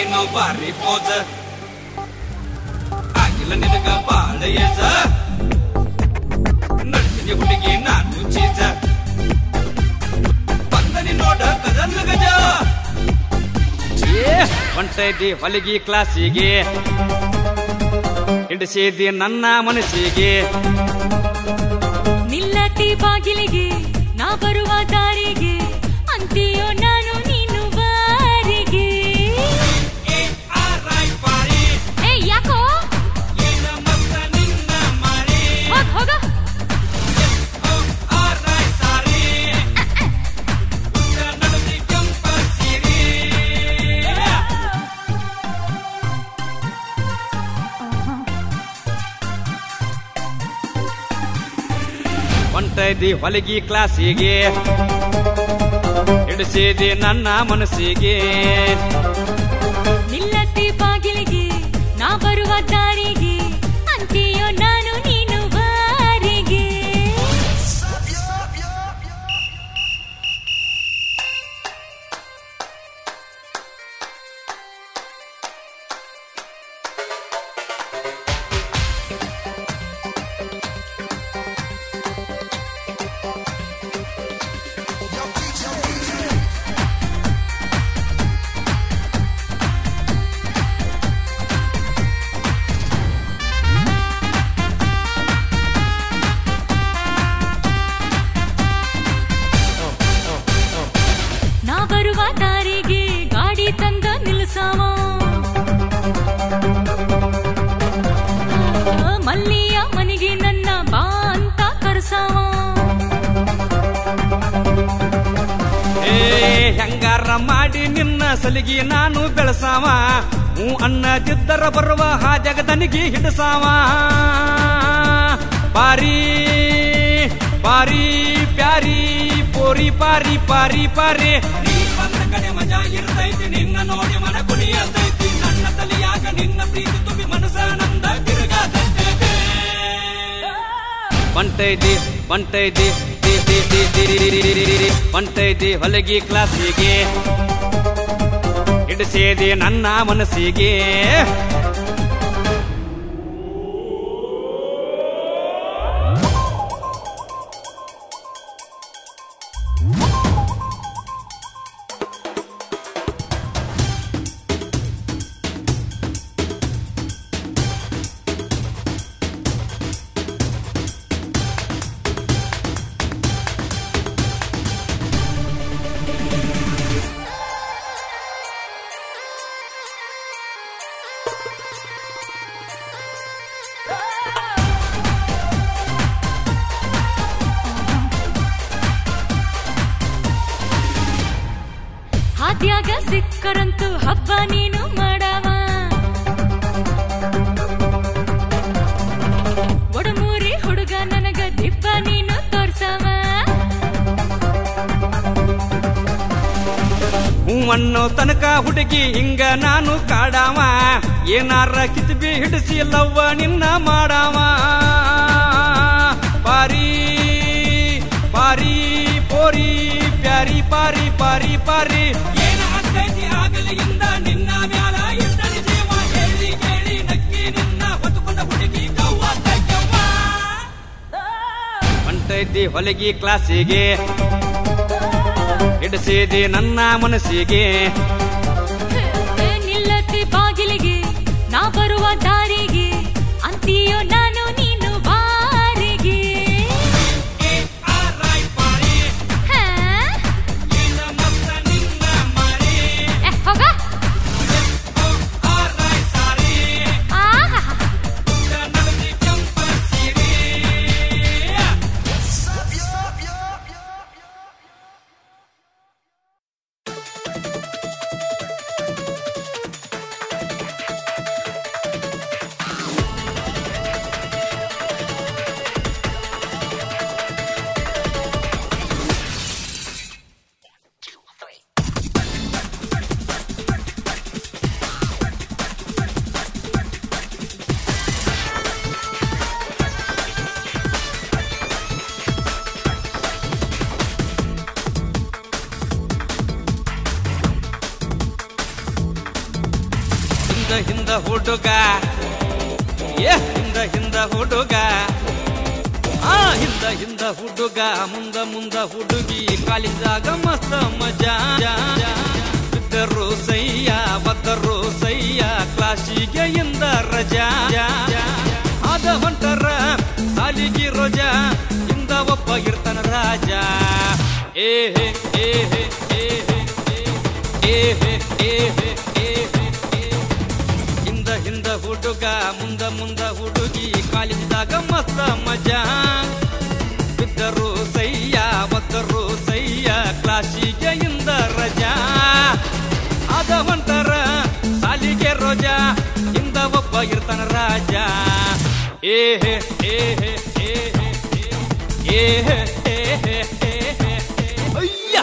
ನೀನು ಬಾರಿ ಪೋಜ ಆಗಿಲ್ಲ ನಿನಗ ಬಾಳ ಏಜ ನಡ್ತೀನಿ ಹುಡುಗಿ ನಾನು ಚೀಜ ಬಂದನಿ ನೋಡ ಕದನ್ನ ಗಜ ಹೊಂಟೈತಿ ಹೊಲಗಿ ಕ್ಲಾಸಿಗೆ ಹಿಡಿಸಿದಿ ನನ್ನ ಮನಸ್ಸಿಗೆ ನಿಲ್ಲತಿ ಬಾಗಿಲಿಗೆ ನಾ ಬರುವ ದಾರಿಗೆ ಅಂತೀಯೋ ನಾನು ನೀನು ಬಾರಿಗೆ ಏ ಆರಾಯ್ ಪಾರಿ ಏ ಯಾಕೋ ಏನ ಮತ್ತ ನಿನ್ನ ಮಾರಿ ಹೋಗ್ ಹೋಗ ಓ ಆರಾಯ್ ಸಾರಿ ಉದ್ದ ನಡುದಿ ಕೆಂಪ ಸೀರಿ ಹೊಂಟೈದಿ ಹೊಲಗಿ ಕ್ಲಾಸಿಗೆ ಹಿಡಿಸಿದಿ ನನ್ನ ಮನಸ್ಸಿಗೆ ನಿಲ್ಲತಿ ಬಾಗಿಲಿಗೆ ನಾ ಬರುವ ದಾರಿಗೆ ಅಂತೀಯೋ ನಾನು ನೀನು ಬಾರಿಗೆ ನಾ ಬರುವ ದಾರಿಗೆ ಗಾಡಿ ತಂದ ನಿಲ್ಸಾವ ಆ, ಮಲ್ಲಿಯ ಮನೆಗೆ ನನ್ನ ಬಾ ಅಂತ ಕರ್ಸಾವ ಏ ಹೆಂಗಾರ ಮಾಡಿ ನಿನ್ನ ಸಲಿಗಿ ನಾನು ಬೆಳಸಾವ ಹೂ ಅನ್ನದಿದ್ದರ ಬರುವ ಹಾಜಗ ತನಿಗೆ ಹಿಡಸಾವ ಪಾರಿ ಪಾರಿ ಪ್ಯಾರಿ ಪೋರಿ ಪಾರಿ ಪಾರಿ ಪಾರಿ ನೀ ಬಂದ ಕಡೆ ಮಜಾ ಇರ್ತೈತಿ ನಿನ್ನ ನೋಡಿ ಮನ ಕುಣಿಯತೈತಿ ನನ್ನ ತಲೆಯಾಗ ನಿನ್ನ ಪ್ರೀತಿ ತುಂಬಿ ಮನಸ ನಂದ ತಿರುಗಾತೈತಿ ಬಂಟೈದಿ ಬಂಟೈದಿ ದಿ ದಿ ದಿ ದಿ ದಿ ದಿ ದಿ ದಿ ದಿ ದಿ. ಬಂಟೈದಿ ಹೊಲಗಿ ಕ್ಲಾಸಿಗೆ ಹಿಡಿಸಿದಿ ನನ್ನ ಮನಸ್ಸಿಗೆ ಹಾದ್ಯಾಗ ಸಿಕ್ಕರಂತೂ ಹಬ್ಬ ನೀನು ಮಾಡವ ಒಡಮೂರಿ ಹುಡುಗ ನನಗ ದಿಬ್ಬ ನೀನು ತೋರ್ಸವ ಹೂವನ್ನು ತನಕ ಹುಡುಗಿ ಹಿಂಗ ನಾನು ಕಾಡಾವ ಏನಾರ ಕಿತ್ಬಿ ಹಿಡಿಸಿ ಲವ್ವ ನಿನ್ನ ಮಾಡಾವ ಪಾರಿ ಪಾರಿ ಪೋರಿ ಪ್ಯಾರಿ ಪಾರಿ ಪಾರಿ ಪಾರಿ ಏನ ಆಗ್ತೈತಿ ಆಗಲಿಂದ ನಿನ್ನ ಮ್ಯಾಲ ಇಷ್ಟನಿ ಜೀವ ಹೇಳಿ ಕೇಳಿ ನಕ್ಕಿ ನಿನ್ನ ಹೊತ್ತುಕೊಂಡ ಹುಡುಗಿ ಕವ್ವ ತಗ್ಗವ್ವ. ಹೊಂಟೈತಿ ಹೊಲಗಿ ಕ್ಲಾಸಿಗೆ ಹಿಡಿಸಿದಿ ನನ್ನ ಮನಸ್ಸಿಗೆ ನಿಲ್ಲತಿ ಬಾಗಿಲಿಗೆ ನಾ ಬರುವ ದಾರಿಗೆ ಅಂತೀಯೋ ನಾನು ನೀನು ಬಾರಿಗೆ ಏ ಆರಾಯ್ ಪಾರಿ ಹಾ? ಏನ ಮತ್ತ ನಿನ್ನ ಮಾರಿ ಏ, ಹೋಗ ಓ ಆರಾಯ್ ಸಾರಿ ಆಹಾ ಉದ್ದ ನಡುದಿ ಕೆಂಪ ಸೀರೆ ಹಿಂದ ಹಿಂದ ಹುಡುಗ ಏ ಹಿಂದ ಹಿಂದ ಹುಡುಗ ಆ ಹಿಂದ ಹಿಂದ ಹುಡುಗ ಮುಂದ ಮುಂದ ಹುಡುಗಿ ಕಾಲಿದಾಗ ಮಸ್ತ ಮಜಾ ಬಿದ್ದರು ಸಯ್ಯ ಬದ್ದರು ಸಯ್ಯ ಕ್ಲಾಸಿಗೆ ಇಂದ ರಜಾ ಆದ ಹೊಂಟರ ಸಾಲಿಗೆ ರೋಜಾ ಇಂದ ಒಬ್ಬ ಇರ್ತಾನ ರಾಜ ಏ ಹೇ ಏ ಹೇ ಏ ಹೇ ಏ ಹೇ ಏ ಹೇ ಏ ಹೇ ಏ ಹಿಂದ ಹಿಂದ ಹುಡುಗ ಮುಂದ ಮುಂದ ಹುಡುಗಿ ಕಾಲಿಸಿದಾಗ ಮಸ್ತ ಮಜಾ ಬಿದ್ದರು ಸಯ್ಯ ಒದ್ದರು ಸಯ್ಯ ಕ್ಲಾಸಿಗೆ ಇಂದ ರಜಾ ಆದ ಹೊಂಟರ ಸಾಲಿಗೆ ರೋಜಾ ಇಂದ ಒಬ್ಬ ಇರ್ತಾನ ರಾಜ ಏ ಹೇ ಏ ಹೇ ಏ ಹೇ ಏ ಹೇ ಏ ಹೇ ಏ ಹೇ ಅಯ್ಯ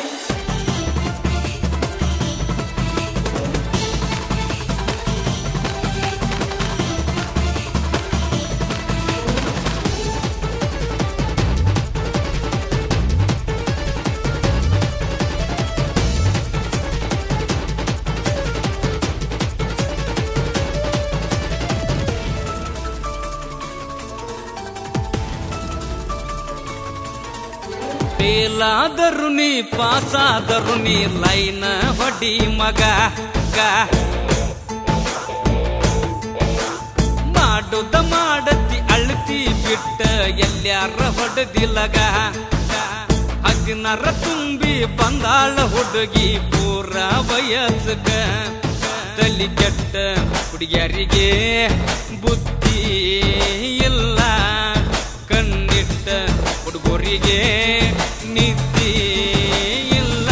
ಫೇಲಾದರು ನೀ ಪಾಸಾದರು ನೀ ಲೈನ ಹೊಡಿ ಮಗ ಗ. ಮಾಡುದ ಮಾಡತಿ ಅಳ್ತಿ ಬಿಟ್ಟ ಎಲ್ಲಾರ ಹೊಡೆದಿಲ್ಲಗ ಹದಿನಾರ ತುಂಬಿ ಬಂದಾಳ ಹುಡುಗಿ ಪೂರ ವಯಸ್ಸಗ ತಲಿ ಕೆಟ್ಟ ಹುಡುಗಿಯರಿಗೆ ಬುದ್ಧಿ ಇಲ್ಲ ಕಣ್ಣಿಟ್ಟ ಹುಡುಗರಿಗೆ ನಿದ್ದಿ ಇಲ್ಲ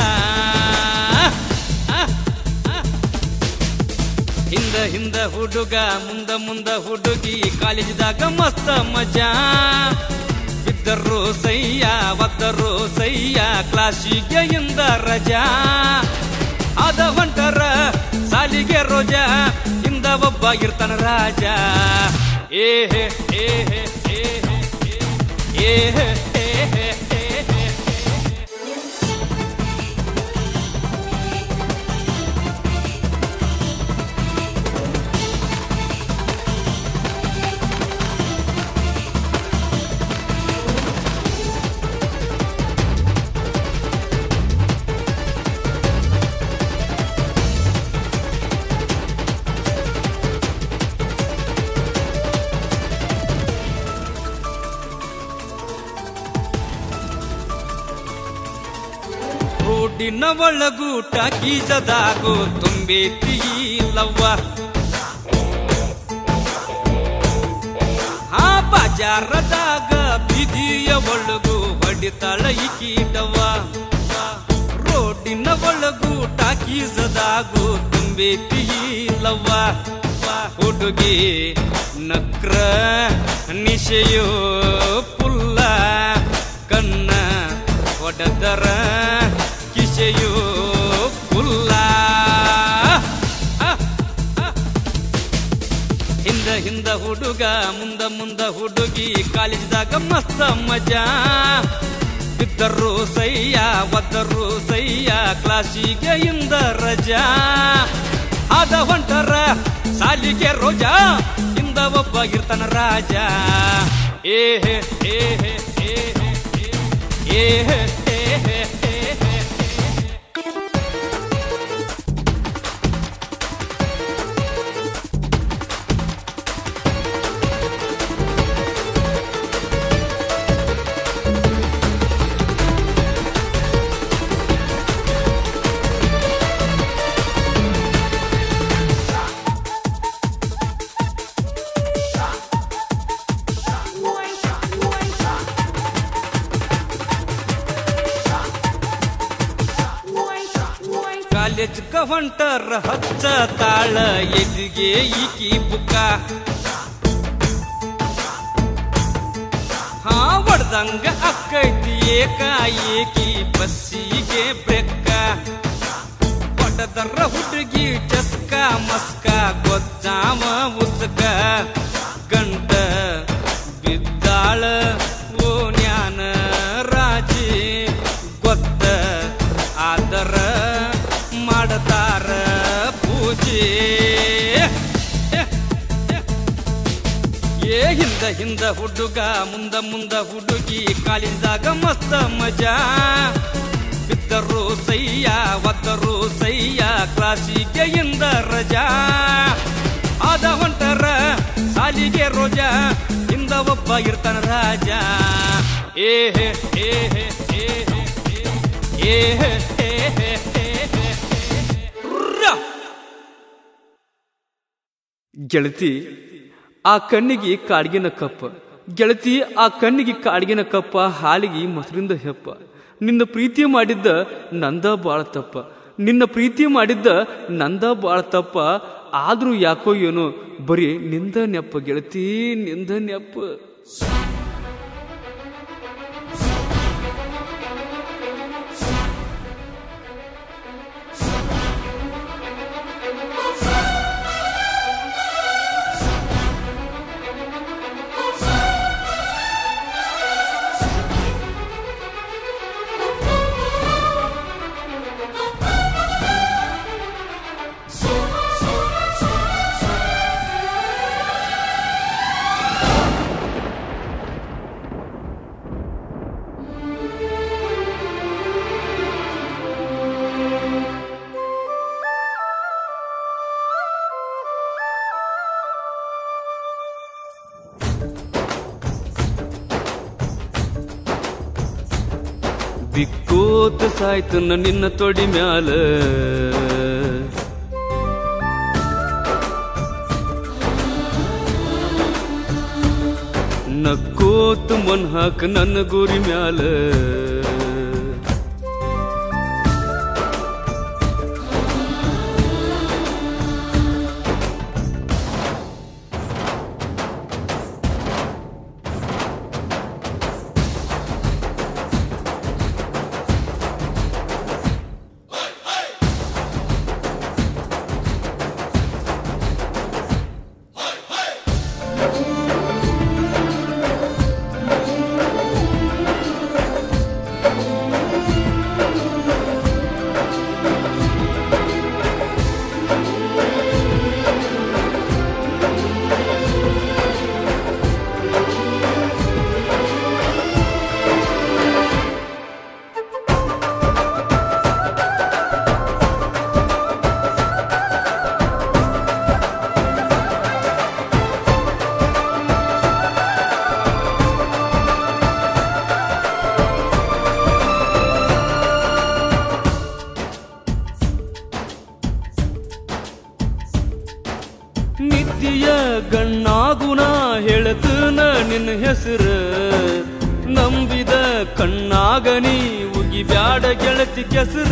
ಹಿಂದ ಹಿಂದ ಹುಡುಗ ಮುಂದ ಮುಂದ ಹುಡುಗಿ ಕಾಲೇಜಿದಾಗ ಮಸ್ತ ಮಜಾ ಬಿದ್ದರು ಸಯ್ಯ ಒದ್ದರು ಸಯ್ಯ ಕ್ಲಾಸಿಗೆ ಇಂದ ರಜಾ ಆದ ಹೊಂಟರ ಸಾಲಿಗೆ ರೋಜಾ ಇಂದ ಒಬ್ಬ ಇರ್ತಾನ ರಾಜ ಏ ಹೇ ಏ ಹೇ ಏ ಹೇ ಏ ಹೇ ಏ ಹೇ ಏ ಹೇ ರೋಡಿನ ಒಳಗೂಟ ಗೀಜದಾಗು ತುಂಬೈತಿ ಲವ್ವ ಆ ಬಜಾರದಾಗ ಬೀದಿಯ ಒಳಗು ಹೊಡಿತಾಳ ಈ ಕೀಟವ್ವ ರೋಡಿನ ಒಳಗೂಟ ಗೀಜದಾಗು ತುಂಬೈತಿ ಲವ್ವ ಹುಡುಗಿ ನಕ್ರ ನಿಶೆಯೋ ಪುಲ್ಲ ಕಣ್ಣ ಒಡದರ ಕಿಸೆಯೋ ಪುಲ್ಲ ಹಿಂದ ಹಿಂದ ಹುಡುಗ ಮುಂದ ಮುಂದ ಹುಡುಗಿ ಕಾಲೇಜ್ದಾಗ ಮಸ್ತ ಮಜಾ ಬಿದ್ದರು ಸಯ್ಯ ಒದ್ದರು ಸಯ್ಯ ಕ್ಲಾಸಿಗೆ ಇಂದ ರಜಾ ಆದ ಹೊಂಟರ ಸಾಲಿಗೆ ರೋಜಾ ಇಂದ ಒಬ್ಬ ಇರ್ತಾನ ರಾಜ ಏ ಹೇ ಏ ಹೇ ಏ ಹೇ ಏ ಹೇ ಏ ಹೇ ಏ ಹೇ ಕಾಲೇಜ್ ಹೊಂಟರ ಹಚ್ಚ ತಾಳ ಎದಿಗೆ ಈಕಿ ಬುಕ್ಕ ಹಾ ಹೊಡ್ದಂಗ ಅಕ್ಕೈತಿ ಏಕಾಏಕಿ ಬಸ್ಸಿಗೆ ಬ್ರೆಕ್ಕ ಹೊಡೆದರ ಹುಡುಗಿ ಚಸ್ಕ ಮಸ್ಕ ಗೊತ್ತಾಮ ಉಸ್ಕ ಗಂಟ ಬಿದ್ದಾಳ ಓ ನ್ಯಾನ ರಾಜಿ ಗೊತ್ತ ಆದರ ಮಾಡತಾರ ಪೂಜೆ ಏ ಹಿಂದ ಹಿಂದ ಹುಡುಗ ಮುಂದ ಮುಂದ ಹುಡುಗಿ ಕಾಲಿಂದಾಗ ಮಸ್ತ ಮಜಾ ಬಿದ್ದರು ಸಯ್ಯ ಒದ್ದರು ಸಯ್ಯ ಕ್ಲಾಸಿಗೆ ಇಂದ ರಜಾ ಆದ ಹೊಂಟರ ಸಾಲಿಗೆ ರೋಜ ಹಿಂದ ಒಬ್ಬ ಇರ್ತಾನ ರಾಜ ಏ ಹೇ ಏ ಹೇ ಏ ಹೇ ಏ ಹೇ ಏ ಹೇ ಏ ಹೇ ರ. ಗೆಳತಿ ಆ ಕಣ್ಣಿಗೆ ಕಾಡ್ಗಿನ ಕಪ್ಪ ಗೆಳತಿ ಆ ಕಣ್ಣಿಗೆ ಕಾಡ್ಗಿನ ಕಪ್ಪ ಹಾಲಿಗೆ ಮೊಸರಿಂದ ಹೆಪ್ಪ ನಿನ್ನ ಪ್ರೀತಿ ಮಾಡಿದ್ದ ನಂದ ಬಾಳ ತಪ್ಪ ನಿನ್ನ ಪ್ರೀತಿ ಮಾಡಿದ್ದ ನಂದ ಬಾಳ ತಪ್ಪ ಆದ್ರೂ ಯಾಕೋ ಏನೋ ಬರೀ ನಿಂದ ನೆಪ್ಪ ಗೆಳತಿ ನಿಂದ ನೆಪ್ಪ ಬಿಕ್ಕೋತ ಸಾಯ್ತನ ನಿನ್ನ ತೊಡಿ ಮ್ಯಾಲ ನಕ್ಕೋತ ಮನ್ ಹಾಕ ನನ್ನ ಗುರಿ ಮ್ಯಾಲ ನಿತ್ಯ ಗಣ್ಣಾಗುಣ ಹೇಳತನ ನಿನ್ನ ಹೆಸರ ನಂಬಿದ ಕಣ್ಣಾಗನಿ ಉಗಿ ಬ್ಯಾಡ ಗೆಳತಿ ಕೆಸರ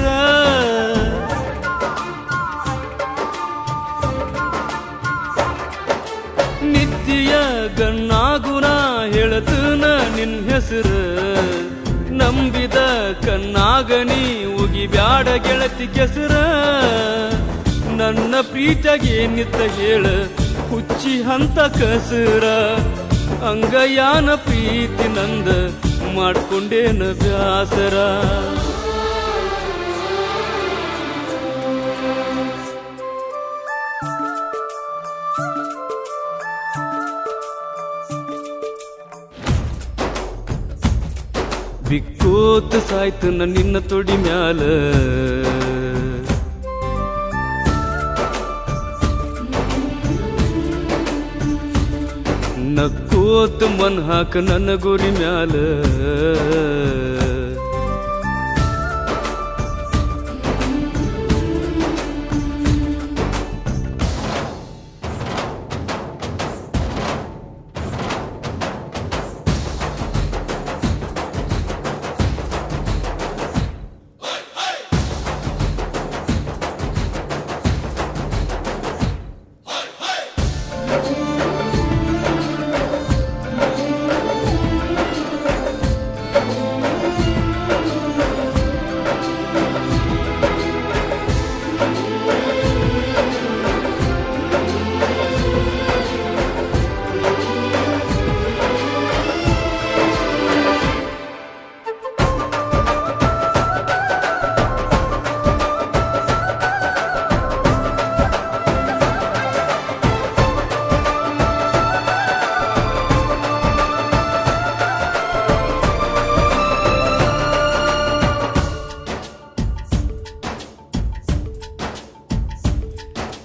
ನಿತ್ಯ ಗಣ್ಣಾಗುಣ ಹೇಳತನ ನಿನ್ನ ಹೆಸರ ನಂಬಿದ ಕಣ್ಣಾಗನಿ ಉಗಿ ಬ್ಯಾಡ ಗೆಳತಿ ಕೆಸರ ನನ್ನ ಪ್ರೀತಗೆ ನಿತ್ತ ಹೇಳ ಹುಚ್ಚಿ ಹಂತ ಕಸರ ಅಂಗಯಾನ ಪ್ರೀತಿ ನಂದ ಮಾಡ್ಕೊಂಡೇನ ಬ್ಯಾಸರ ಬಿಕ್ಕೋತ ಸಾಯ್ತು ನಿನ್ನ ತೊಡಿ ಮ್ಯಾಲ ನಕ್ಕೋತ ಮನ್ ಹಾಕ ನನ್ನ ಗುರಿ ಮ್ಯಾಲ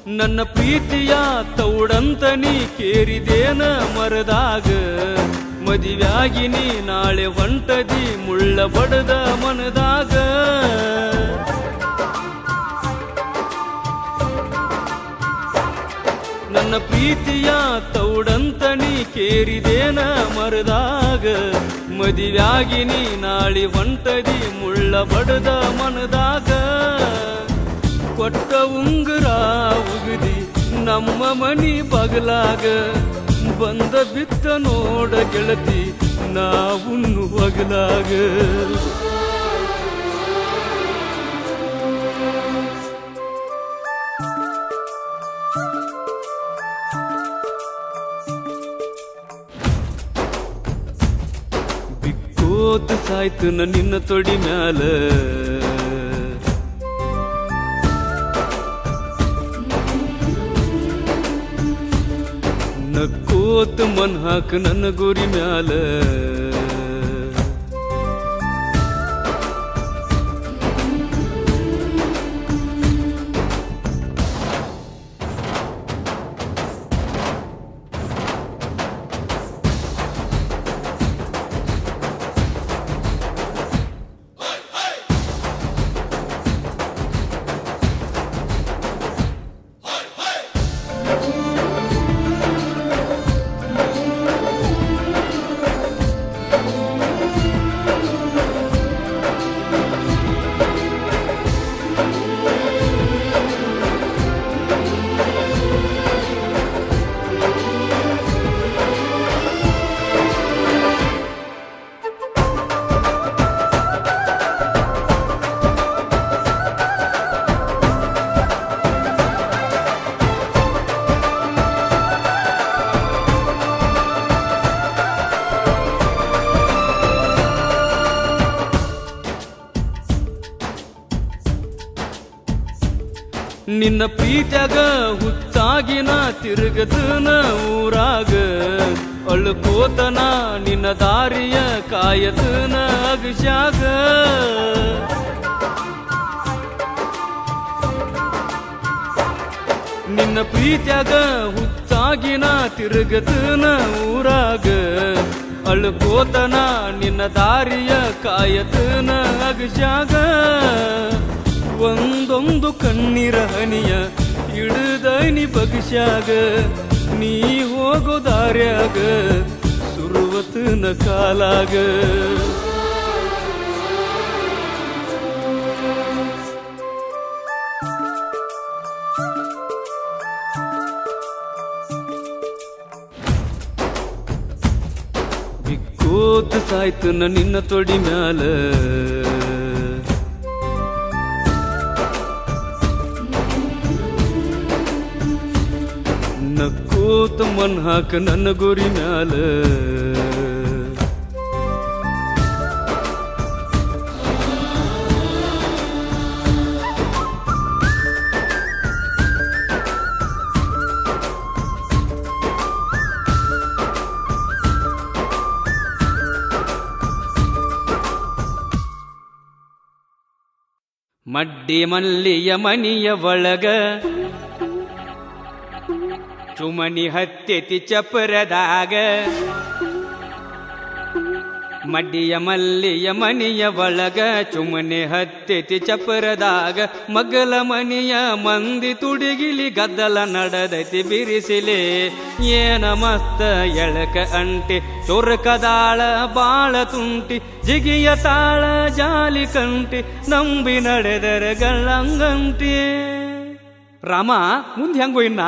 ನನ್ನ ಪ್ರೀತಿಯ ತೌಡಂತ ನೀ ಕೇರಿದೇನ ಮರದಾಗ ಮದಿವ್ಯಾಗಿ ನೀ ನಾಳೆ ಹೊಂಟದಿ ಮುಳ್ಳ ಬಡದ ಮನದಾಗ ನನ್ನ ಪ್ರೀತಿಯ ತೌಡಂತ ನೀ ಕೇರಿದೇನ ಮರದಾಗ ಮದಿವ್ಯಾಗಿ ನೀ ನಾಳಿ ಹೊಂಟದಿ ಮುಳ್ಳ ಬಡದ ಮನದಾಗ ಕೊಟ್ಟ ಉಂಗುರ ಉಗಿದಿ ನಮ್ಮ ಮನಿ ಬಗಲಾಗ ಬಂದ ಬಿತ್ತ ನೋಡ ಗೆಳತಿ ನಾವುನ್ನು ಬಗಲಾಗ ಬಿಕ್ಕೋತ ಸಾಯ್ತು ನ ನಿನ್ನ ತೊಡಿ ಮ್ಯಾಲ ನಕ್ಕೋತ ಮನ್ ಹಾಕ ನನ್ನ ಗುರಿ ಮ್ಯಾಲ ನಿನ್ನ ಪ್ರೀತ್ಯಾಗ ಹುಚ್ಚಾಗಿನ ತಿರುಗದನ ಊರಾಗ ಅಳ್ಕೋತನ ನಿನ್ನ ದಾರಿಯ ಕಾಯದನ ಅಗಶ್ಯಾಗ ನಿನ್ನ ಪ್ರೀತ್ಯಾಗ ಹುಚ್ಚಾಗಿನ ತಿರುಗದನ ಊರಾಗ ಅಳ್ಕೋತನ ನಿನ್ನ ದಾರಿಯ ಕಾಯತನ ಅಗಶ್ಯಾಗ ಒಂದೊಂದು ಕಣ್ಣೀರ ಹನಿಯ ಇಡದನಿ ಬಗಶ್ಯಾಗ ನೀ ಹೋಗೋ ದಾರ್ಯಾಗ ಸುರುವತನ ಕಾಲಾಗ ಬಿಕ್ಕೋತ ಸಾಯ್ತು ನ ನಿನ್ನ ತೊಡಿ ಮ್ಯಾಲ ನಕ್ಕೋತ ಮನ್ ಹಾಕ ನನ್ನ ಗುರಿ ಮ್ಯಾಲ ಮಡ್ಡಿ ಮಲ್ಲಿಯ ಮನಿಯ ಒಳಗ ಚುಮನಿ ಹತ್ತೆತಿ ಚಪರದಾಗ ಮಡ್ಡಿಯ ಮಲ್ಲಿಯ ಮನಿಯ ಒಳಗ ಚುಮನೆ ಹತ್ತೆತಿ ಚಪರದಾಗ ಮಗಲ ಮನಿಯ ಮಂದಿ ತುಡಿಗಿಲಿ ಗದ್ದಲ ನಡೆದೈತಿ ಬಿರಿಸಿಲೆ ಏನ ಮಸ್ತ ಎಳಕ ಅಂಟಿ ಚೊರಕದಾಳ ಬಾಳ ತುಂಟಿ ಜಿಗಿಯ ತಾಳ ಜಾಲಿ ಕಂಟಿ ನಂಬಿ ನಡೆದರ ಗಳ್ಳಂಗಂಟಿ ರಾಮ ಮುಂದೆ ಹೆಂಗೋ ಇನ್ನ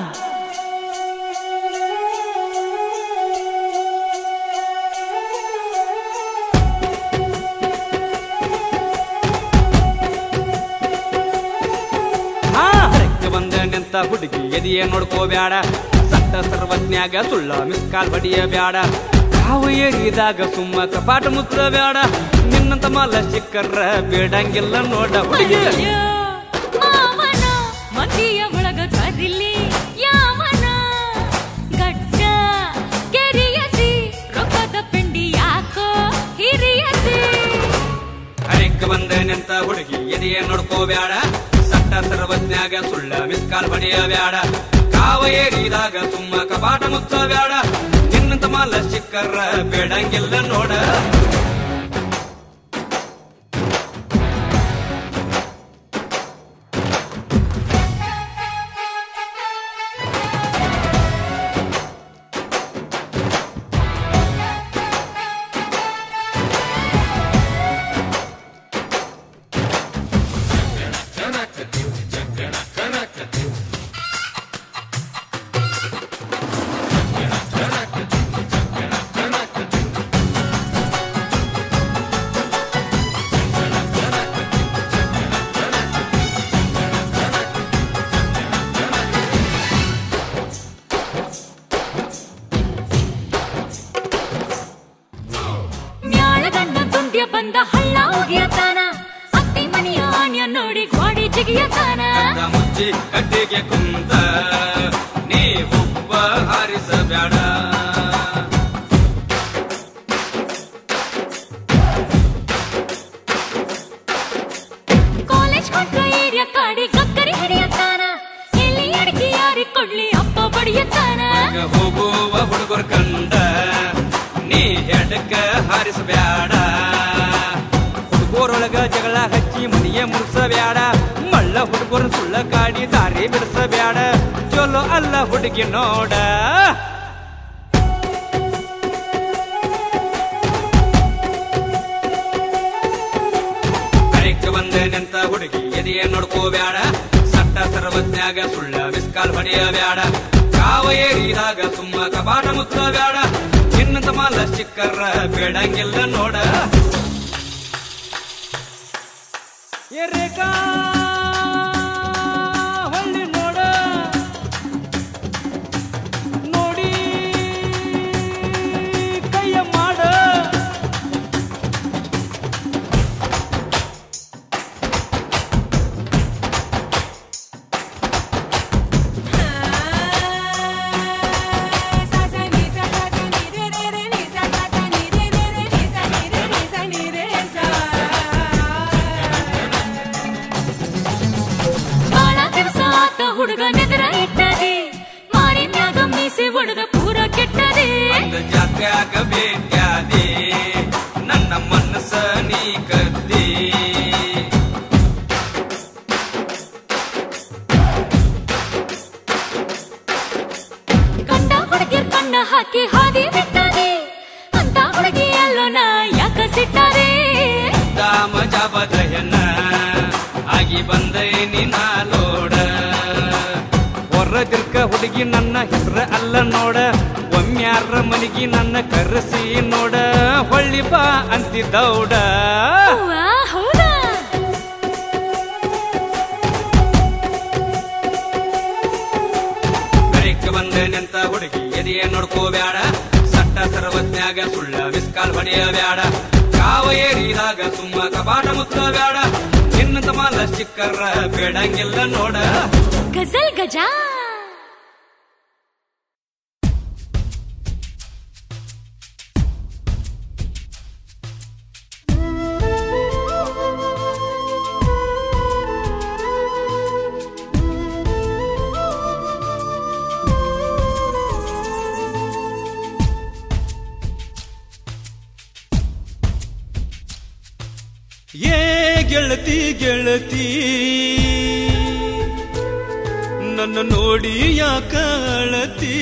ಹಾ ಹರಕ್ಕೆ ಬಂದ ನಿಂತ ಹುಡುಗಿ ಎದೆಯ ನೋಡ್ಕೋಬ್ಯಾಡ ಸತ್ತ ಸರ್ವಜ್ಞಾಗ ಸುಳ್ಳ ಮಿಸ್ಕಾಲ್ ಬಡಿಯ ಬ್ಯಾಡ ಕಾವು ಏರಿದಾಗ ಸುಮ್ಮ ಕಪಾಟ ಮುತ್ರ ಬ್ಯಾಡ ನಿನ್ನಂತ ಮಲ್ಲ ಸಿಕ್ಕರ್ರ ಬೇಡಂಗಿಲ್ಲ ನೋಡ ಹುಡುಗಿ ಅಯ್ಯೋ, ಮಾವನ ಮಂದಿಯ ಒಳಗ ಕರಿಲಿ ಯಾವನ ಗಡ್ಡ ಕೆರಿಯಸಿ ರೊಕ್ಕದ ಪಿಂಡಿ ಯಾಕೋ ಹಿರಿಯಸಿ ಹರಕ್ಕೆ ಬಂದ ನಿಂತ ಹುಡುಗಿ ಎದೆಯ ನೋಡ್ಕೋಬ್ಯಾಡ ಸತ್ತ ಸಟ್ಟ ಸರ್ವಜ್ಞಾಗ ಸುಳ್ಳ ಮಿಸ್ ಕಾಲ್ ಬಡಿಯ ಬ್ಯಾಡ ಕಾವ ಏರಿದಾಗ ಸುಮ್ಮ ಕಪಾಟ ಮುಚ್ಚ ಬ್ಯಾಡ ನಿನ್ನಂತ ಮಾಲ ಸಿಕ್ಕರ ಬೇಡಂಗಿಲ್ಲ ನೋಡ ಮ್ಯಾಳಗಂಡ ತುಂಡ್ಯ ಬಂದ ಹಳ್ಳ ಒಗೆಯತಾನ ಅತ್ತಿ ಮನೆಯ ಆಣ್ಯ ನೋಡಿ ಗೋಡಿ ಜಿಗಿಯತಾನ ಕದ್ದ ಮುಚ್ಚಿ ಕಟ್ಟಿಗೆ ಕುಂತ ನೀ ಹುಬ್ಬ ಹಾರಿಸ ಬ್ಯಾಡ ಕಾಲೇಜ್ ಕೊಂಡ್ರ ಏರಿಯ ಕಾಡಿ ಗಕ್ಕರಿ ಹಿಡಿಯತಾನ ಎಲ್ಲಿ ಅಡಿಕೆ ಯಾರಿ ಕೊಡ್ಲಿ ಅಪ್ಪ ಬಡಿಯತಾನ ಹೋಗುವ ಹುಡುಗರ ಕಂಡ ನೀ ಹೆಡಕ್ಕ ಹಾರಿಸ ಬ್ಯಾಡ ಹುಡುಗರೊಳಗ ಜಗಳ ಹಚ್ಚಿ ಮನೆಯ ಮುರ್ಸ ಬ್ಯಾಡ ಮಳ್ಳ ಹುಡುಗರ ಸುಳ್ಳ ಕಾಡಿ ದಾರಿ ಬಿಡಿಸ ಬ್ಯಾಡ ಚಲೋ ಅಲ್ಲ ಹುಡುಗಿ ನೋಡ ಕರೆಕ್ಟ್ ಬಂದೆ ನಿಂತ ಹುಡುಗಿ ಎದೆಯ ನೋಡ್ಕೋ ಬ್ಯಾಡ ಸಟ್ಟ ಸರ್ವಜ್ಞಾಗ ಸುಳ್ಳ ಮಿಸ್ಕಾಲ್ ಹೊಡೆಯ ಬ್ಯಾಡ ಕಾವ ಏರಿದಾಗ ಸುಮ್ಮ ಕಪಾಟ ಮುಚ್ಚ ಬ್ಯಾಡ ನಿನ್ನಂತ ಮಾಲ ಚಿಕ್ಕರ ಬೇಡಂಗಿಲ್ಲ ನೋಡ ಏ ರೇಖಾ ಹೊಳ್ಳಿ ನೋಡ ನೋಡಿ ಕೈಯ ಮಾಡ ಬಾಳ ದಿವಸ ಆತ ಹುಡುಗ ನೆದರ ಇಟ್ಟದೆ ಮಾರಿನ್ಯಾಗ ಮೀಸೆ ಒಡದ ಪೂರ ಕೆಟ್ಟದೆ ಒಂದು ಜಾತ್ಯಾಗ ಭೇಟ್ಯಾದೆ ನನ್ನ ಮನಸ್ಸ ನೀ ಕದ್ದಿ ಕಂಡ ಹುಡುಗಿರ್ ಕಣ್ಣ ಹಾಕಿ ಹಾದಿ ಬಿಟ್ಟದೆ ಅಂತ ಹುಡುಗಿ ಅಲ್ಲೋ ನಾ ಯಾಕ ಸಿಟ್ಟದೆ ದಾಮ ಜಾಬದಯನ ಆಗಿ ಬಂದೆ ನಿನ್ನ ಲೋಡ ಹೊರದಿರ್ಕ ಹುಡುಗಿ ನನ್ನ ಹೆಸರ ಅಲ್ಲ ನೋಡ ಒಮ್ಮ್ಯಾರ ಮನಿಗಿ ನನ್ನ ಕರೆಸಿ ನೋಡ ಹೊಳ್ಳಿ ಬಾ ಅಂತಿದ್ದೌಡ ಅವ್ವಾ, ಹೌದಾ ಕರೆಕ್ಟ್ ಬಂದೆ ನಿಂತ ಹುಡುಗಿ ಎದೆಯ ನೋಡ್ಕೋ ಬ್ಯಾಡ ಸಟ್ಟ ಸರ್ವಜ್ಞಾಗ ಸುಳ್ಳ ಮಿಸ್ಕಾಲ್ ಹೊಡೆಯ ಬ್ಯಾಡ ಕಾವ ಏರಿದಾಗ ಸುಮ್ಮ ಕಪಾಟ ಮುಚ್ಚ ಬ್ಯಾಡ ನಿನ್ನಂತ ಮಾಲ ಚಿಕ್ಕರ ಬೇಡಂಗಿಲ್ಲ ನೋಡ ಗಜಲ್ ಗಜಾ ಏ ಗೆಳತಿ ಗೆಳತಿ ನನ್ನ ನೋಡಿ ಯಾಕ ಅಳತಿ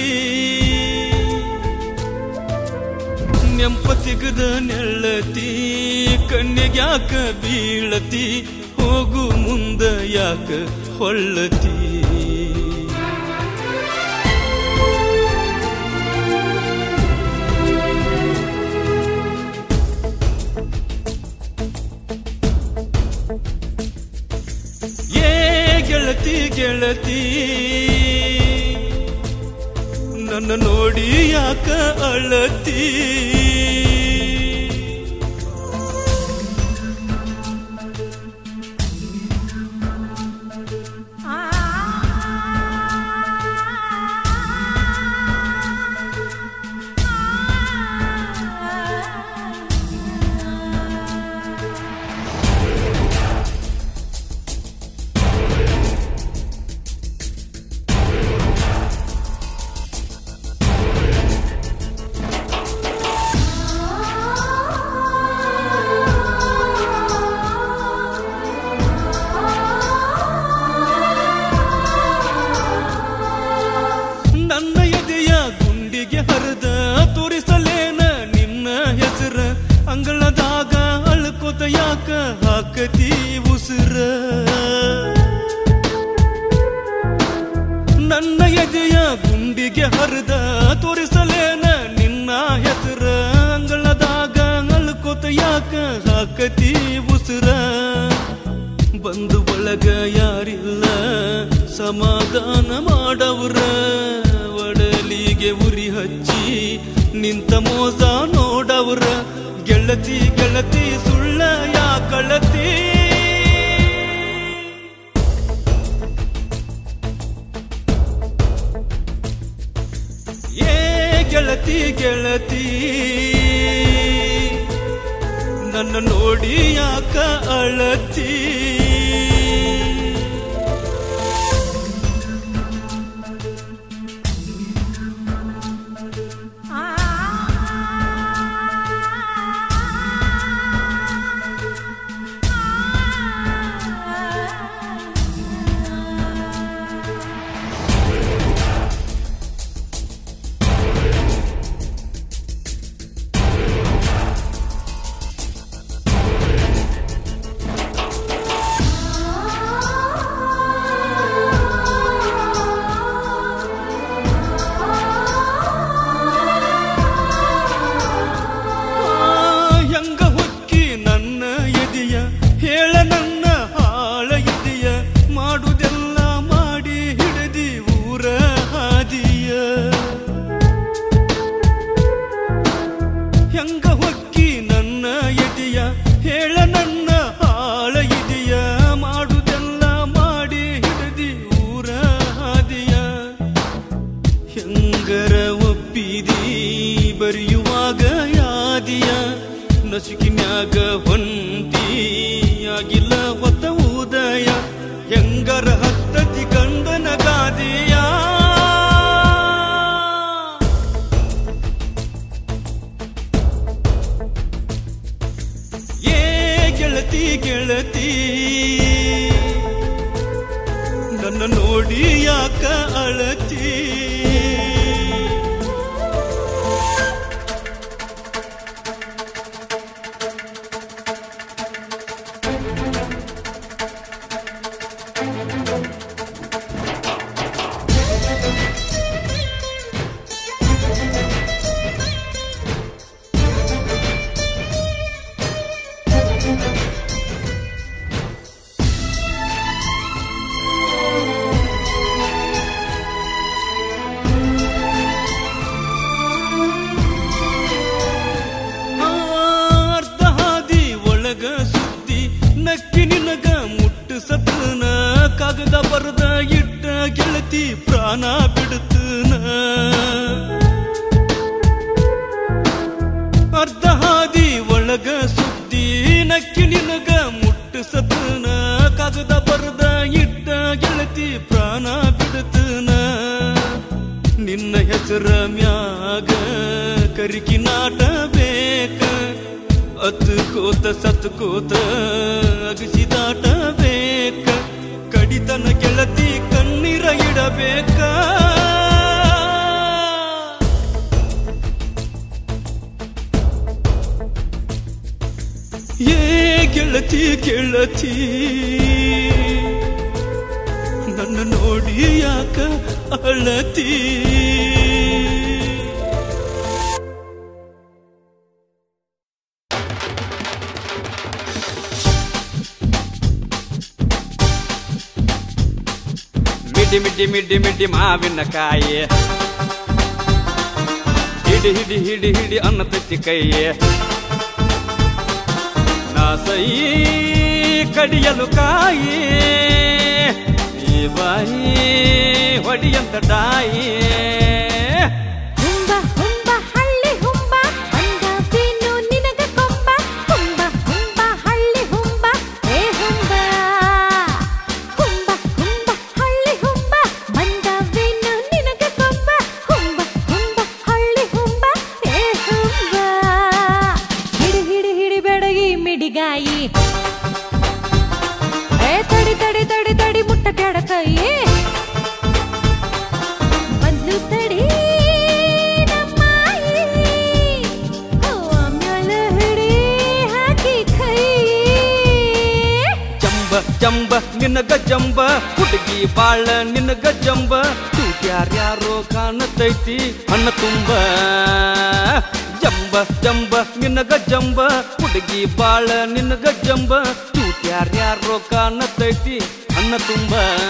ನೆಂಪತಿಗದ ನೆಳ್ಳತಿ ಕಣ್ಣಿಗ್ಯಾಕ ಬೀಳತಿ ಹೋಗು ಮುಂದ ಯಾಕ ಹೊಳ್ಳತಿ ಏ ಗೆಳತಿ ಗೆಳತಿ ನನ್ನ ನೋಡಿ ಯಾಕ ಅಳತಿ ಹಾಕತಿ ಉಸಿರ ನನ್ನ ಎದೆಯ ಗುಂಡಿಗೆ ಹರಿದ ತೋರಿಸಲೇನ ನಿನ್ನ ಹೆಸರ ಅಂಗಳದಾಗ ಅಳ್ಕೋತ ಯಾಕ ಹಾಕತಿ ಉಸಿರ ಬಂದು ಒಳಗ ಯಾರಿಲ್ಲ ಸಮಾಧಾನ ಮಾಡವ್ರ ಒಡಲಿಗೆ ಉರಿ ಹಚ್ಚಿ ನಿಂತ ಮೋಸ ನೋಡವ್ರ ಗೆಳತಿ ಗೆಳತಿ ಸುಳ್ಳ ಯಾಕಳತಿ ಏ ಗೆಳತಿ ಗೆಳತಿ ನನ್ನ ನೋಡಿ ಯಾಕ ಅಳತಿ ಆ, ಹೆಂಗ ಹೊಕ್ಕಿ ನನ್ನ ಎದೆಯ ಹೇಳ ನನ್ನ ಹಾಳ ಇದೆಯ ಮಾಡುದೆಲ್ಲ ಮಾಡಿ ಹಿಡದಿ ಊರ ಹಾದಿಯ ಹೆಂಗ ಹೊಕ್ಕಿ ನನ್ನ ಎದೆಯ ಹೇಳ ನನ್ನ ಹಾಳ ಇದೆಯ ಮಾಡುದೆಲ್ಲ ಮಾಡಿ ಹಿಡದಿ ಊರ ಹಾದಿಯ ಹೆಂಗರ ಒಪ್ಪಿದಿ ಬರೆಯುವಾಗ ಯಾದಿಯ ನಸುಕಿನ್ಯಾಗ ಹೊಂಟಿ ಆಗಿಲ್ಲ ಹೊತ್ತ ಉದಯ ಹೆಂಗರ ಹತ್ತತಿ ಗಂಡನ ಗಾದಿಯ ಏ ಗೆಳತಿ ಗೆಳತಿ ನನ್ನ ನೋಡಿ ಯಾಕ ಅಳತಿ ಆ, ಅರ್ಧ ಹಾದಿ ಒಳಗ ಸುದ್ದಿ ನಕ್ಕಿ ನಿನಗ ಮುಟ್ಟು ಸತನ ಕಾಗದ ಬರದ ಇಟ್ಟ ಗೆಳತಿ ಪ್ರಾಣ ಬಿಡುತ್ತನ ಅರ್ಧ ಹಾದಿ ಒಳಗ ಸುದ್ದಿ ನಕ್ಕಿ ನಿನಗ ಮುಟ್ಟು ಸತನ ಕಾಗದ ಬರದ ಇಟ್ಟ ಗೆಳತಿ ಪ್ರಾಣ ಬಿಡುತ್ತನ ನಿನ್ನ ಹೆಸರ ಮ್ಯಾಗ ಕರಿಕಿ ನಾಟ ಬೇಕ ಅತ್ ಕೋತ ಸತ್ ಕೋತ ಅಗಸಿದಾಟ ಬೇಕ ಕಡಿತನ ಗೆಳತಿ ಕಣ್ಣೀರ ಇಡಬೇಕ ಏ ಗೆಳತಿ ಗೆಳತಿ ನನ್ನ ನೋಡಿ ಯಾಕ ಅಳತಿ ಮಿಡಿ ಮಿಡಿ ಮಿಡಿ ಮಿಡಿ ಮಾವಿನಕಾಯಿ ಹಿಡಿ ಹಿಡಿ ಹಿಡಿ ಹಿಡಿ ಅನ್ನತೈತಿ ಕೈಯೇ ನಾ ಸೈ ಕಡಿಯಲು ಕಾಯಿ ಈ ಬಾಯಿ ಹೊಡಿಯಂತ ಡಾಯಿ ಹುಂಬ ಹುಂಬ ಹಳ್ಳಿ ಹುಂಬ ಅಂದವೇನು ನಿನಗ ಕೊಂಬ ಹುಂಬ ಹುಂಬ ಹಳ್ಳಿ ಹುಂಬ ಏ ಹುಂಬ ಹುಂಬ ಹುಂಬ ಹಳ್ಳಿ ಹುಂಬ ಬಂದವೇನು ನಿನಗ ಕೊಂಬ ಹುಂಬ ಹುಂಬ ಹಳ್ಳಿ ಹುಂಬ ಏ ಹುಂಬ ಹಿಡಿ ಹಿಡಿ ಹಿಡಿ ಬೆಡಗಿ ಮಿಡಿಗಾಯಿ ಏ ತಡಿ ತಡಿ ತಡಿ ತಡಿ ಮುಟ್ಟ ಬ್ಯಾಡ ಕೈ ಬಂದ್ಲು ತೈ ಜಂಬ ನಿನಗ ಜಂಬ ಹುಡುಗಿ ಬಾಳ ನಿನಗ ಜಂಬ ಯಾರ್ಯಾರೋ ಕಾಣತೈತಿ ಅನ್ನ ತುಂಬ ಜಂಬ ಜಂಬ ನಿನಗ ಜಂಬ ಹುಡುಗಿ ಬಾಳ ನಿನಗ ಜಂಬ ಯಾರ್ಯಾರೋ ಕಾಣತೈತಿ ಅನ್ನ ತುಂಬ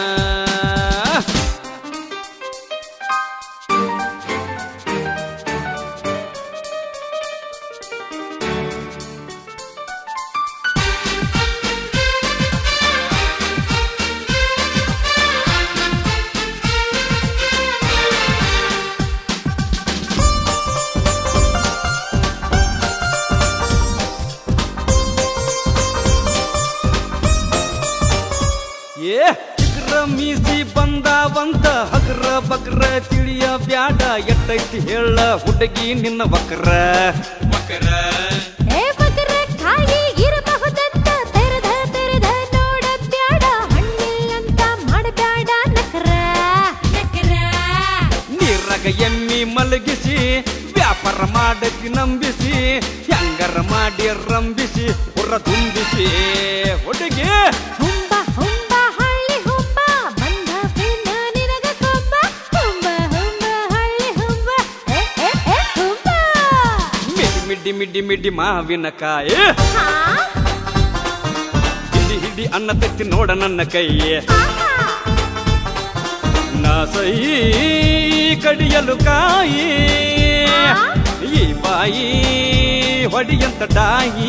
ಏ ಚಿಗ್ರ ಮೀಸಿ ಬಂದಾವಂತ ಹಗ್ರ ಬಗ್ರ ತಿಳಿಯ ಬ್ಯಾಡ ಎಟ್ಟೈತಿ ಹೇಳ ಹುಡುಗಿ ನಿನ್ನ ವಕ್ರ ಮಕರ ಏ ಬಕರ ಕಾಯಿ ಇರಬಹುದಂತ ತೆರೆದ ತೆರೆದ ನೋಡ ಬ್ಯಾಡ ಹಣ್ಣಿಲ್ಲಂತ ಮಾಡಬ್ಯಾಡ ನಕರ ನಕರ ನೀರಾಗ ಎಮ್ಮಿ ಮಲಗಿಸಿ ವ್ಯಾಪಾರ ಮಾಡತಿ ನಂಬಿಸಿ ಹೆಂಗರ ಮಾಡಿ ರಂಬಿಸಿ ಹುರ ತುಂಬಿಸಿ ಹುಡುಗಿ ಹುಂಬ ಹುಂಬ ಹಳ್ಳಿ ಹುಂಬ ಬಂದ ಬಿನ್ನ ನಿನಗ ಕೊಂಬ ಹುಂಬ ಹುಂಬ ಹಳ್ಳಿ ಹುಂಬ ಏ ಏ ಏ ಹುಂಬ ಮಿಡಿ ಮಿಡಿ ಮಿಡಿ ಮಿಡಿ ಮಾವಿನಕಾಯಿ ಹಾ ಹಿಡಿ ಹಿಡಿ ಅನ್ನ ತೆತ್ತಿ ನೋಡ ನನ್ನ ಕೈ ಆಹಾ ನಾ ಸೈ ಕಡಿಯಲು ಕಾಯಿ ಈ ಬಾಯಿ ಹೊಡಿಯಂತ ಡಾಯಿ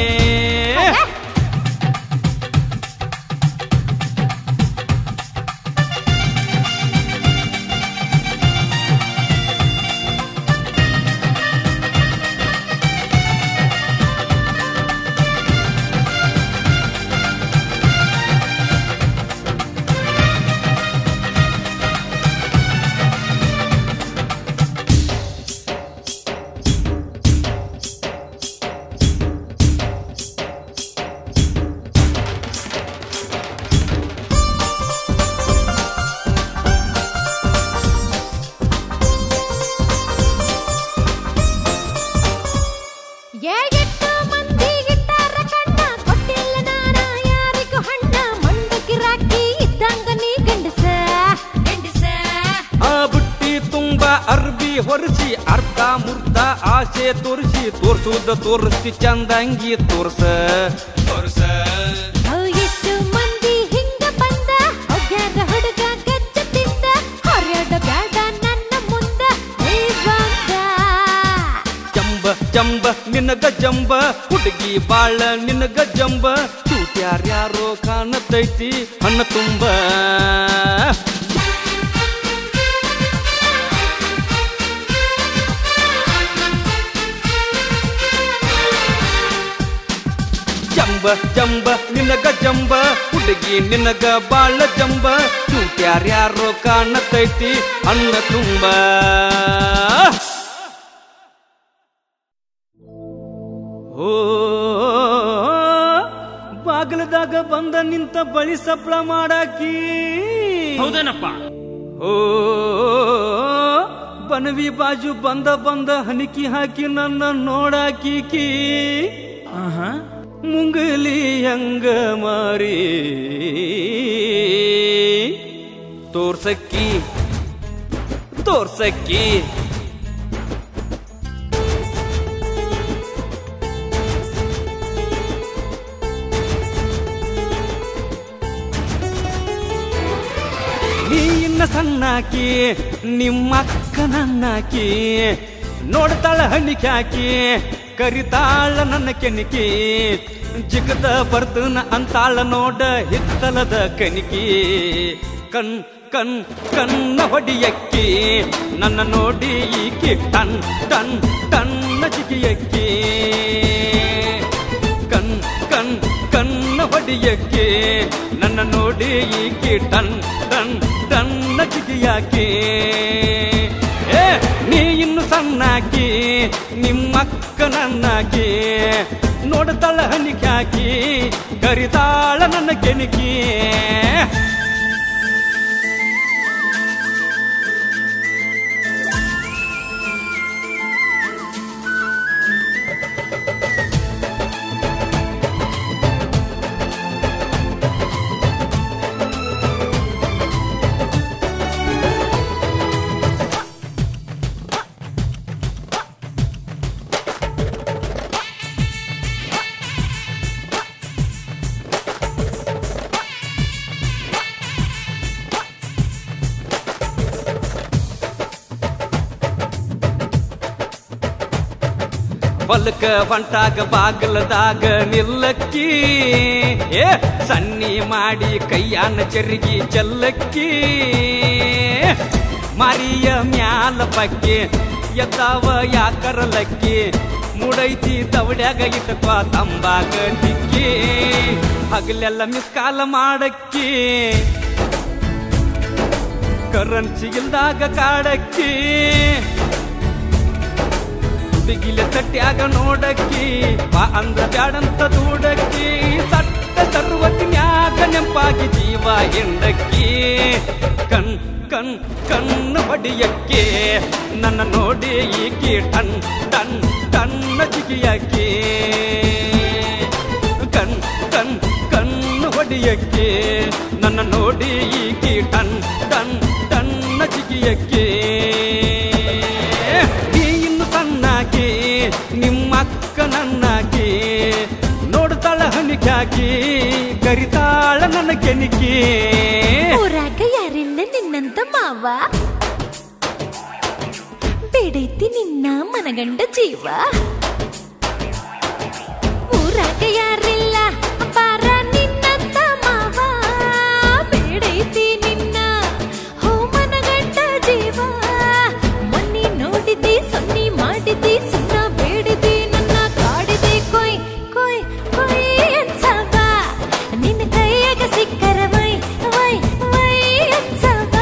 ಏ ಎಷ್ಟು ಮಂದಿ ಇಟ್ಟಾರ ಕಣ್ಣ ಕೊಟ್ಟಿಲ್ಲ ನಾನ ಯಾರಿಗೂ ಹಣ್ಣ ಮಂಡಕ್ಕಿ ರಾಕಿ ಇದ್ದಂಗ ನೀ ಗಂಡಸ ಗಂಡಸ ಆ ಬುಟ್ಟಿ ತುಂಬ ಅರ್ಬಿ ಹೊರಿಸಿ ಅರ್ಧ ಮುರ್ಧ ಆಸೆ ತೋರಿಸಿ ತೋರ್ಸುದ ತೋರಿಸ್ತಿ ಚಂದಂಗಿ ತೋರ್ಸ ತೋರ್ಸ ಅವ್ ಎಷ್ಟು ಮಂದಿ ಹಿಂಗ ಬಂದ ಒಗ್ಯಾರ ಹುಡುಗ ಗಜ್ಜ ತಿಂದ ಹೊರ್ಯಾಡ ಬ್ಯಾಡ ನನ್ನ ಮುಂದ ನೀ ಬಂದ ಜಂಬ ಜಂಬ ನಿನಗ ಜಂಬ ಹುಡುಗಿ ಬಾಳ ನಿನಗ ಜಂಬ ಯಾರ್ಯಾರೋ ಕಾಣತೈತಿ ಅನ್ನ ತುಂಬ ಜಂಬ ಜಂಬ ನಿನಗ ಜಂಬ ಹುಡುಗಿ ನಿನಗ ಬಾಳ ಜಂಬ ಯಾರ್ಯಾರೋ ಕಾಣತೈತಿ ಅನ್ನ ತುಂಬ ಓ ಬಾಗಲದಾಗ ಬಂದ ನಿಂತ ಬಳಿ ಸಪ್ಳ ಮಾಡಾಕಿ ಹೌದೇನಪ್ಪ ಓ ಬನವಿ ಬಾಜು ಬಂದ ಬಂದ ಹನಿಕಿ ಹಾಕಿ ನನ್ನ ನೋಡಾಕಿ ಆಹಾ ಮುಂಗಲಿ ಹಂಗ ಮಾರಿ ತೋರ್ಸಕ್ಕಿ ತೋರ್ಸಕ್ಕಿ ನೀ ಇನ್ನ ಸಣ್ಣಾಕಿ ನಿಮ್ಮ ಅಕ್ಕ ನನ್ನಾಕಿ ನೋಡ್ತಾಳ ಹಣ್ಣಿಕೆ ಹಾಕಿ ಕರಿತಾಳ ನನ್ನ ಕೆಣಿಕಿ ಜಿಗದ ಬರ್ತನ ಅಂತಾಳ ನೋಡ ಹಿತ್ತಲದ ಕಣಿಕಿ ಕಣ್ ಕಣ್ ಕಣ್ಣ ಹೊಡಿಯಕ್ಕಿ ನನ್ನ ನೋಡಿ ಈಕಿ ಟನ್ ಟನ್ ಟನ್ನ ಜಿಗಿಯಕ್ಕಿ ಕಣ್ ಕಣ್ ಕಣ್ಣ ಹೊಡಿಯಕ್ಕೆ ನನ್ನ ನೋಡಿ ಈಕಿ ಟನ್ ಟನ್ ಟನ್ನ ಜಿಗಿಯಾಕಿ ಏ ನೀ ಇನ್ನು ಸಣ್ಣಾಕಿ ನಿಮ್ಮಕ್ಕ ನನ್ನಾಕಿ ನೋಡ್ತಾಳ ಹನಿಕೆ ಹಾಕಿ ಕರಿತಾಳ ನನ್ನ ಕೆಣಕಿ ಹೊಲಕ ಹೊಂಟಾಗ ಬಾಗಲದಾಗ ನಿಲ್ಲಕ್ಕಿ ಏ ಸನ್ನಿ ಮಾಡಿ ಕೈಯಾನ ಚರಿಗಿ ಚೆಲ್ಲಕ್ಕಿ ಮಾರಿಯ ಮ್ಯಾಲ ಪಕ್ಕಿ ಎದ್ದಾವ ಯಾಕರ ಲಕ್ಕಿ ಮುಡೈತಿ ತವಡ್ಯಾಗ ಇಟ್ಟಕ್ವ ತಂಬಾಕ ತಿಕ್ಕಿ ಹಗಲೆಲ್ಲ ಮಿಸ್ಕಾಲ ಮಾಡಕ್ಕಿ ಕರೆನ್ಸಿ ಇಲ್ದಾಗ ಕಾಡಕ್ಕಿ ಬಿಗಿಲ ತಟ್ಯಾಗ ನೋಡಕ್ಕಿ ಬಾ ಅಂದ್ರ ಬ್ಯಾಡಂತ ದೂಡಕ್ಕಿ ಸಟ್ಟ ಸರ್ವತಿನ್ಯಾಗ ನೆಂಪಾಗಿ ಜೀವ ಎಂಡಕ್ಕಿ ಕಣ್ ಕಣ್ ಕಣ್ಣು ಹೊಡಿಯಕ್ಕೆ ನನ್ನ ನೋಡಿ ಈಕಿ ಟನ್ ಟನ್ ಟನ್ನ ಜಿಗಿಯಕ್ಕೆ ಕಣ್ ಕಣ್ ಕಣ್ಣು ಹೊಡಿಯಕ್ಕೆ ನನ್ನ ನೋಡಿ ಈಕಿ ಟನ್ ಟನ್ ಟನ್ನ ಜಿಗಿಯಕ್ಕೆ ನೀ ಇನ್ನು ಸಣ್ಣಾಕಿ ನಿಮ್ಮಕ್ಕ ನನ್ನಾಕಿ ನೋಡ್ತಾಳ ಹನಿಕಾಕಿ ಕರಿತಾಳ ನನ್ನ ಕೆಣಿಕಿ ಊರಾಗ ಯಾರಿಲ್ಲ ನಿನ್ನಂತ ಮಾವ ಬೇಡೈತಿ ನಿನ್ನ ಮನಗಂಡ ಜೀವ ಊರಾಗ ಯಾರಿಲ್ಲ ಬಾರ ನಿನ್ನಂತ ಮಾವ ಬೇಡೈತಿ ನಿನ್ನ ಹೋ ಮನಗಂಡ ಜೀವ ಮೊನ್ನೆ ನೋಡಿದಿ ಸೊನ್ನಿ ಮಾಡಿದಿ ಸುನ್ನ ಬೇಡಿದಿ ನನ್ನ ಕಾಡಿದಿ ಕೊಯ್ ಕೊಯ್ ಕೊಯ್ ಅನ್ಸವ ನಿನ್ನ ಕೈಯಾಗ ಸಿಕ್ಕರ ವೈ ವೈ ವೈ ಅನ್ಸವ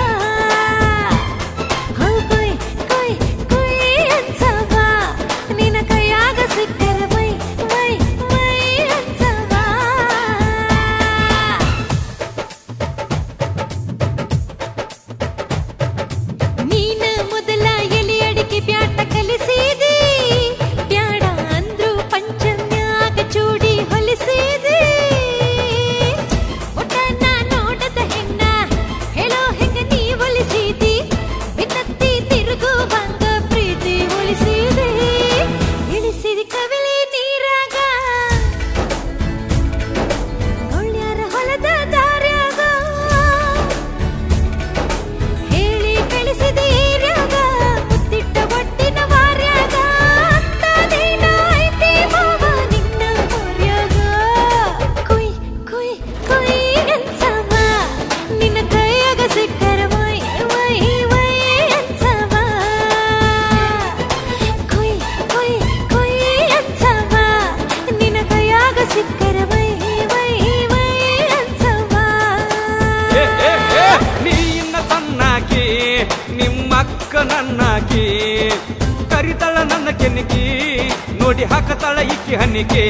ಹೋ ಕೊಯ್ ಕೊಯ್ ಕೊಯ್ ಅನ್ಸವ ನಿನ್ನ ಕೈಯಾಗ ಸಿಕ್ಕರ ವೈ ವೈ ವೈ ಅನ್ಸವ ನೀನ ಮೊದಲ ಎಲೆ ಅಡಿಕೆ ಬ್ಯಾಟ ಕಲಿಸಿದಿ ಬ್ಯಾಡ ಅಂದ್ರು ಪಂಚಮ್ಯಾಗ ಚೂಡಿ ಹೊಲಿಸಿದಿ ಒಟ್ಟನ ನೋಡದ ಹೆಣ್ಣ ಹೇಳೋ ಹೆಂಗ ನೀ ಒಲಿಸಿದಿ ಬಿನ್ನತ್ತಿ ತಿರುಗುವಂಗ ಪ್ರೀತಿ ಉಳಿಸಿದಿ ಇಳಿಸಿದಿ ಕವಿಲಿ ನೀರಾಗ ಗೊಳ್ಳ್ಯಾರ ಹೊಲದ ದಾರ್ಯಾಗ ಹೇಳಿ ಕಳಿಸಿದ ಏರ್ಯಾಗ ಮುತ್ತಿಟ್ಟ ಒಟ್ಟಿನ ವಾರ್ಯಾಗ ಅಂತದೇನ ಐತಿ ಮಾವ ನಿನ್ನ ಮರ್ಯಾಗ ಕುಯ್ ಕುಯ್ ಕುಯ್ ಅನ್ಸವ ನಿನ್ನ ಕೈಯಾಗ ಸಿಕ್ಕರ ವೈ ವೈ ವೈ ಅನ್ಸವ ಕುಯ್ ಕುಯ್ ಕುಯ್ ಅನ್ಸವ ನಿನ್ನ ಕೈಯಾಗ ಸಿಕ್ಕರ ವೈ ವೈ ವೈ ಅನ್ಸವ ಏ, ಏ, ಏ, ನೀ ಇನ್ನ ಸಣ್ಣಾಕಿ ನಿಮ್ಮಕ್ಕ ನನ್ನಾಕಿ ಕರಿತಳ ನನ್ನ ಕೆನಿಕಿ ನೋಡಿ ಹಾಕತಾಳ ಇಕ್ಕಿ ಹನಿಕೆ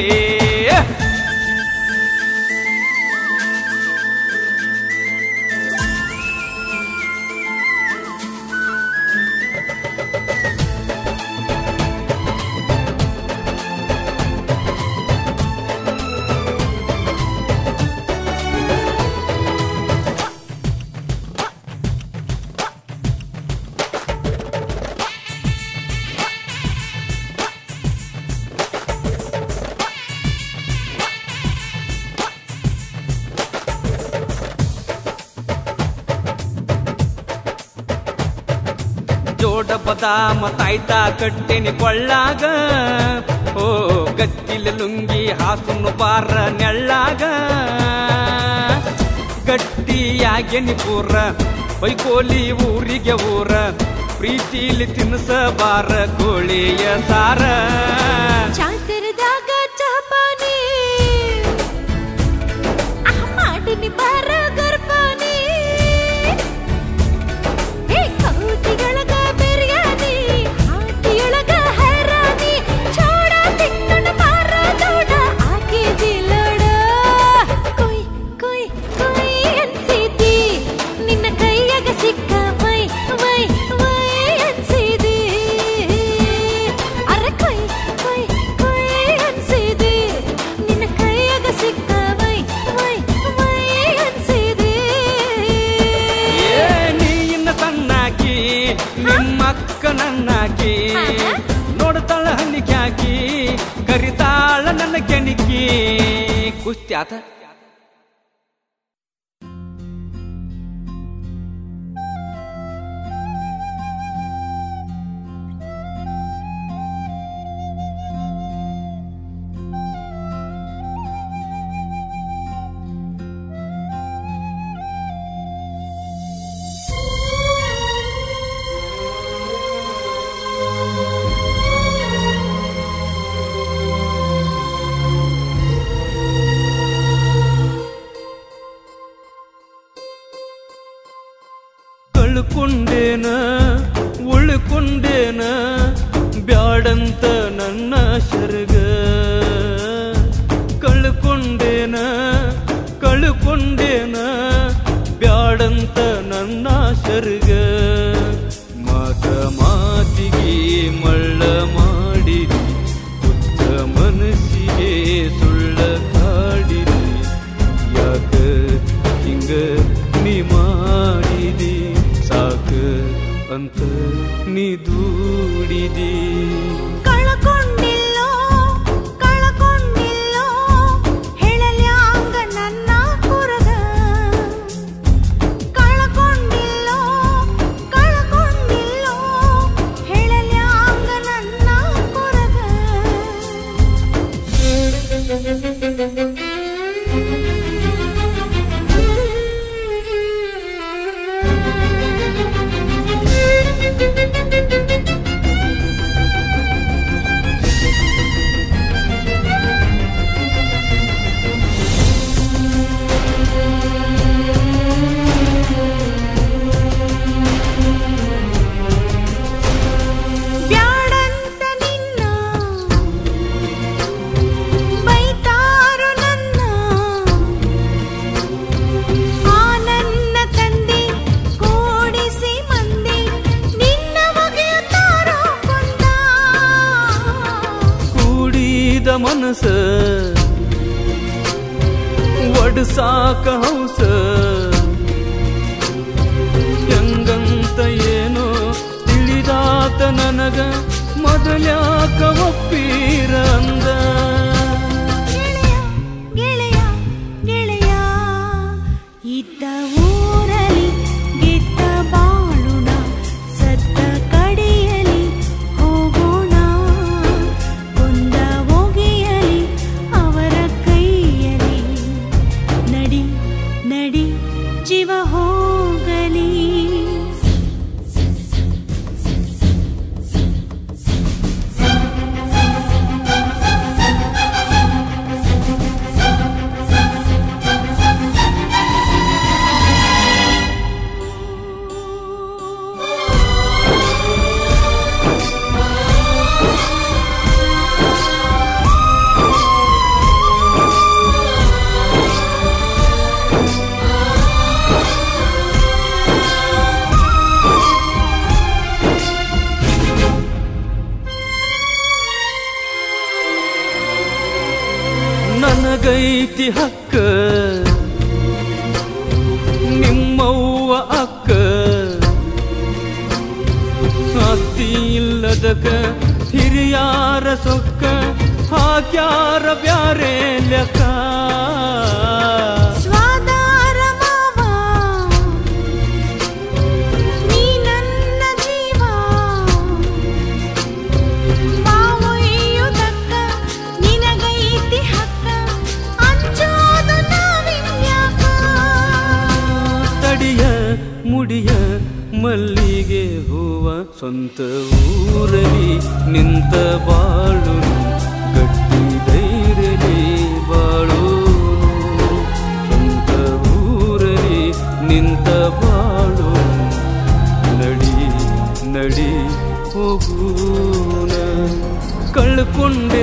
ಜೋಡ ಬದಾಮ ತಾಯ್ತಾ ಕಟ್ಟಿನಿ ಕೊಳ್ಳಾಗ ಓ ಗತ್ತಿಲ ಲುಂಗಿ ಹಾಸುನು ಬಾರ ನೆಳ್ಳಾಗ ಗಟ್ಟಿಯಾಗೆನಿ ಪೂರ ಬೈಕೋಲಿ ಊರಿಗೆ ಊರ ಪ್ರೀತಿಲಿ ತಿನ್ಸ ಬಾರ ಕೋಳಿಯ ಸಾರ ಚಾತರದಾಗ ಚಪಾನಿ ಆ ಮಾಡಿನಿ ಬಾರ ಗರ್ಭಾನಿ ಏ ಕೌತಿಯೊಳಗ ಬಿರಿಯಾನಿ ಹಾಟಿಯೊಳಗ ಹರಾನಿ ಚೋಡ ತಿಕ್ಕಣ ಬಾರ ದೌಡ ಆಗಿದಿ ಲೋಡ ಕೊಯ್ ಕೊಯ್ ಕೊಯ್ ಅನ್ಸಿದಿ ನಿನ್ನ ಕೈಯಾಗ ಸಿಕ್ಕ ವೈ ವೈ ವೈ ಅನ್ಸಿದಿ ಅರೆ ಕೊಯ್ ಕೊಯ್ ಕೊಯ್ ಅನ್ಸಿದಿ ನಿನ್ನ ಕೈಯಾಗ ಸಿಕ್ಕ ವೈ ವೈ ವೈ ಅನ್ಸಿದಿ ಏ ನೀ ಇನ್ನ ಸಣ್ಣಾಕಿ ನಿಮ್ಮಕ್ಕ ನನ್ನಾಕಿ ಆಹಾ. ನೋಡ್ತಾಳ ಹನಿಕ್ಯಾಕಿ ಕರಿತಾಳ ನನ್ನ ಕೆಣಿಕಿ ಕುಸ್ತಿ ಆತ ಕಳ್ಕೊಂಡೇನ ಉಳ್ಕೊಂಡೇನ ಬ್ಯಾಡಂತ ನನ್ನ ಶರ್ಗ ಕಳ್ಕೊಂಡೇನ ಕಳ್ಕೊಂಡೇನ ಬ್ಯಾಡಂತ ನನ್ನ ಶರ್ಗ ಮಾತ ಮಾತಿಗೆ ಮಳ್ಳ ಮಾಡಿರಿ ಹುಚ್ಚ ಮನಸ್ಸಿಗೆ ಸುಳ್ಳ ಕಾಡಿರಿ ಯಾಕ ಹಿಂಗ ನೀ ಮಾಡಿದಿ ಸಾಕ ಅಂತ ನೀ ದೂಡಿದಿ ಕಳಕೊಂಡಿಲ್ಲೋ ಕಳಕೊಂಡಿಲ್ಲೋ ಹೇಳಲ್ಯಾಂಗ ನನ್ನ ಕುರದ ಕಳಕೊಂಡಿಲ್ಲೋ ಕಳಕೊಂಡಿಲ್ಲೋ ಹೇಳಲ್ಯಾಂಗ ನನ್ನ ಕುರದ ಬ್ಯಾಡಂತ ನಿನ್ನ ಬೈತಾರು ನನ್ನ ಆ ನನ್ನ ತಂದೆ ಕೂಡಿಸಿ ಮಂದಿ ನಿನ್ನ ಬಗೆಯುತ್ತಾರೋ ಕೊಂದ ಕೂಡಿದ ಮನಸ ಒಡ್ಸಾಕ ಹೌಸ ಹೆಂಗಂತ ಏನೋ ತಿಳಿದಾತ ನನಗ ಮೊದಲ್ಯಾಕ ಒಪ್ಪೀರ ಅಂದ ಗೆಳೆಯ ಗೆಳೆಯ ಗೆಳೆಯ ಇದ್ದ ಊರಲಿ ಗೆದ್ದ ಬಾಳುಣ ಸತ್ತ ಕಡೆಯಲಿ ಹೋಗೋಣ ಕೊಂದ ಹೋಗಿಯಲಿ ಅವರ ಕೈಯಲಿ ನಡಿ ನಡಿ ಜೀವ ಹೋಗಲಿ ನನಗೈತಿ ಹಕ್ಕ ನಿಮ್ಮವ್ವ ಅಕ್ಕ ಆಸ್ತಿ ಇಲ್ಲದಕ ಹಿರಿಯಾರ ಸೊಕ್ಕ ಹಾಕ್ಯಾರ ಬ್ಯಾರೆ ಲೆಕ್ಕ ಸ್ವಾದಾರ ಮಾವ ನೀ ನನ್ನ ಜೀವ ಮಾವೊಯ್ಯುದಕ್ಕ ನಿನಗೈತಿ ಹಕ್ಕ ಅಂಜೋದು ನಾವಿನ್ಯಾಕ ತಡಿಯ ಮುಡಿಯ ಮಲ್ಲಿಗೆ ಹೂವ ಸ್ವಂತ ಊರಲಿ ನಿಂತ ಬಾಳು ಗಟ್ಟಿ ಧೈರ್ಯಲಿ ಬಾಳು ಸ್ವಂತ ಊರಲಿ ನಿಂತ ಬಾಳು ನಡಿ ನಡಿ ಹೋಗೂನ ಕಳ್ಕೊಂಡೆ